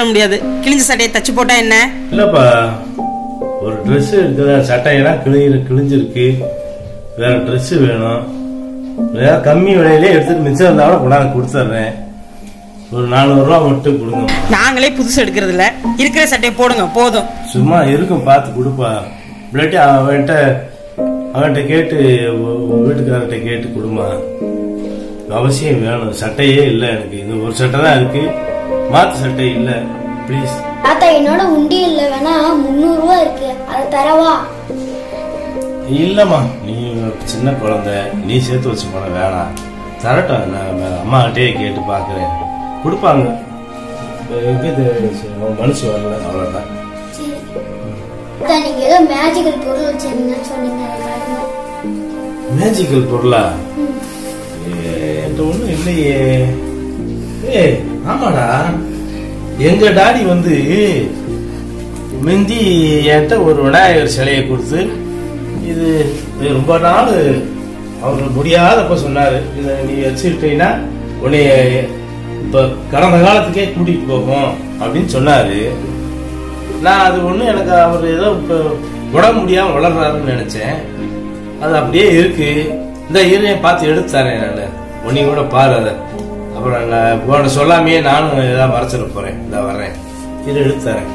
முடியாது கிழிஞ்ச சட்டையை தச்சு போட்டா என்ன இல்லப்பா ஒரு Dress இருக்குதா சட்டையெல்லாம் கிழிஞ்சு கிழிஞ்சிருக்கு வேற Dress வேணும் வேற கம்மி விலையிலே எடுத்துட்டு மிச்சம் இருந்தாலும் கொண்டாந்து கொடுத்துட்றேன் ஒரு நானூறுரூவா மட்டும் கொடுங்க நாங்களே புதுசு எடுக்கிறது இல்ல இருக்கிற சட்டையை போடுங்க போதும் சும்மா இருக்கும் பார்த்து கொடுப்பா இல்லாட்டி அவன்கிட்ட அவன்கிட்ட கேட்டு உ- உன் வீட்டுக்காரர்கிட்ட கேட்டு கொடுமா அவசியம் வேணும் சட்டையே இல்லை எனக்கு இது ஒரு சட்டை தான் இருக்கு மாத்து சட்டை இல்லை ப்ளீஸ் தாத்தா என்னோட உண்டியல்ல வேணா முந்நூறு ரூபா இருக்கு அதை தரவா இல்லம்மா நீ சின்ன குழந்தை நீ சேர்த்து வச்சு போன வேணாம் தரட்டும் நான் அம்மா கிட்டே கேட்டு பார்க்குறேன் கொடுப்பாங்க இது இது மனசு வரல அவ்வளோதான் சரி தாத்தா நீங்க ஏதோ மேஜிக்கல் பொருள் வச்சிருந்தீங்கன்னு சொன்னீங்க அதை காட்டுங்க. மேஜிக்கல் பொருளா என்கிட்ட ஒன்றும் இல்லையே ஏ ஆமாடா எங்க டாடி வந்து மிந்தி என்கிட்ட ஒரு விநாயகர் சிலையை கொடுத்து இது இது ரொம்ப நாள் அவர் முடியாதப்ப சொன்னாரு இதை நீ வச்சுக்கிட்டீங்கன்னா உன்னைய இப்ப கடந்த காலத்துக்கே கூட்டிட்டு போகும் அப்படின்னு சொன்னாரு நான் அது ஒண்ணு எனக்கு அவர் ஏதோ இப்ப உடம்பு முடியாம வளர்றாருன்னு நினைச்சேன் அது அப்படியே இருக்கு இந்த இறையை பார்த்து எடுத்து தரேன் நான் உன்னை கூட பாரு அதை அப்புறம் நான் உன்னை சொல்லாமையே நானும் ஏதாவது மறைச்சிட போறேன் இந்த வர்றேன் இரு எடுத்து தரேன்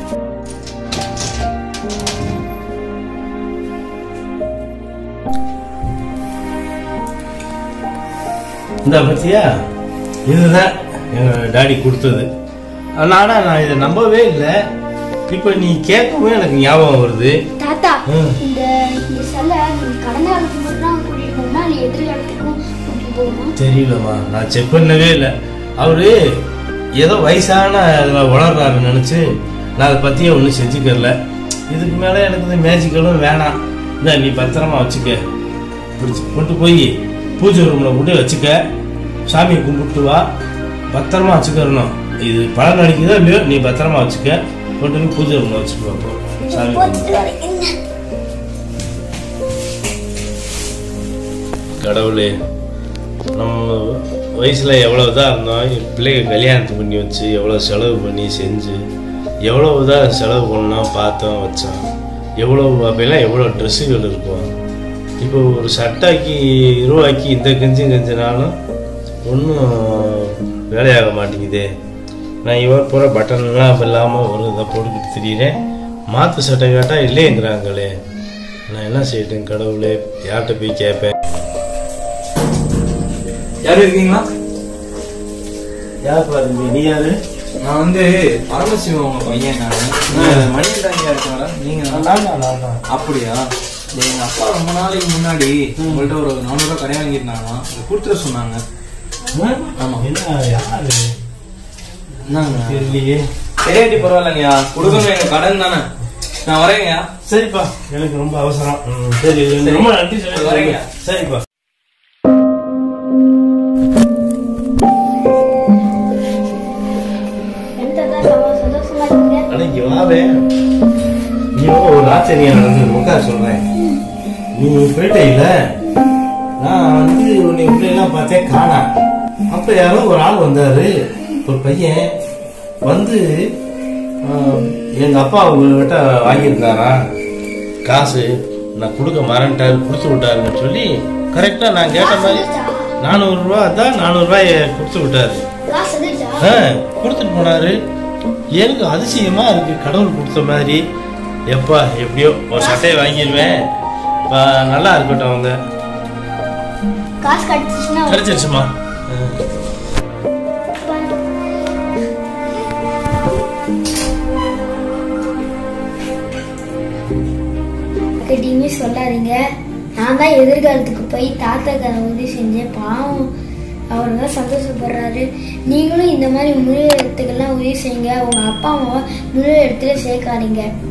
இந்த பத்தியா இதுதான் எங்க டாடி கொடுத்தது ஆனா நான் இதை நம்பவே இல்லை இப்ப நீ கேட்கவும் எனக்கு ஞாபகம் வருது தாத்தா ம். இந்த இந்த செல்ல நீங்க கடந்த காலத்துக்கு மட்டும் தான் கூட்டிட்டு போகுமா இல்ல எதிர்காலத்துக்கும் கூட்டிட்டு போகுமா தெரியலம்மா நான் செக் பண்ணவே இல்லை அவரு ஏதோ வயசான இதுல வளர்றாருன்னு நினைச்சு நான் அதை பத்தியே ஒன்றும் செஞ்சுக்கல இதுக்கு மேல எனக்கு இந்த மேஜிக்கலும் வேணாம் இந்த நீ பத்திரமா வச்சுக்க பிடிச்சி கொண்டு போய் பூஜை ரூம்ல கொண்டு வச்சுக்க சாமியை கும்பிட்டு வா பத்திரமா வச்சுக்கறணும் இது பலன் அடிக்குதோ இல்லையோ நீ பத்திரமா வச்சுக்க கொண்டு போய் பூஜை ரூம்ல வச்சுக்கோ அப்போ. சாமி கும்பிட்டு கடவுளே நம்ம வயசுல எவ்வளவுதான் இருந்தோம் என் பிள்ளைங்க கல்யாணத்தை பண்ணி வச்சு எவ்வளோ செலவு பண்ணி செஞ்சு எவ்வளவுதான் செலவு பண்ணோம் பார்த்தோம் வச்சோம் எவ்வளோ அப்பெல்லாம் எவ்வளோ ட்ரெஸ்ஸுகள் இருக்கும் இப்போ ஒரு சட்டைக்கு ரூபாய்க்கு இந்த கஞ்சி கஞ்சினாலும் ஒன்றும் வேலையாக மாட்டேங்குதே நான் இவர் பூரா பட்டன்லாம் இல்லாமல் ஒரு இதை போட்டுக்கிட்டு திரியிறேன் மாற்று சட்டை கேட்டால் இல்லைங்கிறாங்களே நான் என்ன செய்யட்டும் கடவுளே யார்கிட்ட போய் கேட்பேன் யாரும் இருக்கீங்களா யார் பாருங்க நீ யாரு நான் வந்து பரமசிவம் உங்க பையன் நான் மணிகண்டாங்க இருக்காங்களா நீங்க தான். அப்படியா இது எங்க அப்பா ரொம்ப நாளைக்கு முன்னாடி உங்கள்ட்ட ஒரு நானூறு ரூபாய் கடை வாங்கியிருந்தாங்களாம் அதை கொடுத்துட சொன்னாங்க ஆமா. என்ன யாரு என்னங்க தெரியலையே சரியாட்டி பரவாயில்லைங்கய்யா கொடுக்கணும் எங்க கடன் தானே நான் வரேங்கய்யா சரிப்பா எனக்கு ரொம்ப அவசரம் ம், சரி ரொம்ப நன்றி சொல்லி வரேங்க. சரிப்பா என்ன தாத்தா சந்தோ- சந்தோஷமா இருக்கீங்க அன்னைக்கு வாவே நீ ஒரு ஆச்சரியம் நடந்தது உட்கார சொல்றேன் நீ போயிட்ட இல்ல நான் வந்து உன்னை உள்ள எல்லாம் பார்த்தேன் காணா அப்ப யாரோ ஒரு ஆள் வந்தாரு ஒரு பையன் வந்து ஆஹ், எங்க அப்பா உங்ககிட்ட வாங்கியிருந்தாரா காசு நான் கொடுக்க மறந்துட்டாரு கொடுத்து விட்டாருன்னு சொல்லி கரெக்டா நான் கேட்ட மாதிரி நானூறு ரூபா தான் நானூறு ரூபாய கொடுத்து விட்டாரு காசு வந்துச்சா ஆ, கொடுத்துட்டு போனாரு எனக்கு அதிசயமா இருக்கு கடவுள் கொடுத்த மாதிரி எப்பா எப்படியோ ஒரு சட்டையை வாங்கிடுவேன் பா, நல்லா இருக்கட்டும் அவங்க காசு கிடைச்சிச்சுன்னா கிடைச்சிருச்சுமா யார்கிட்டயுமே சொல்லாதீங்க நான் தான் எதிர்காலத்துக்கு போய் தாத்தாக்கார உதவி செஞ்சேன் பாவம் அவர் தான் சந்தோஷப்படுறாரு நீங்களும் இந்த மாதிரி முழு இடத்துக்கெல்லாம் உதவி செய்யுங்க உங்க அப்பா அம்மாவை முழு இடத்துல சேர்க்காதீங்க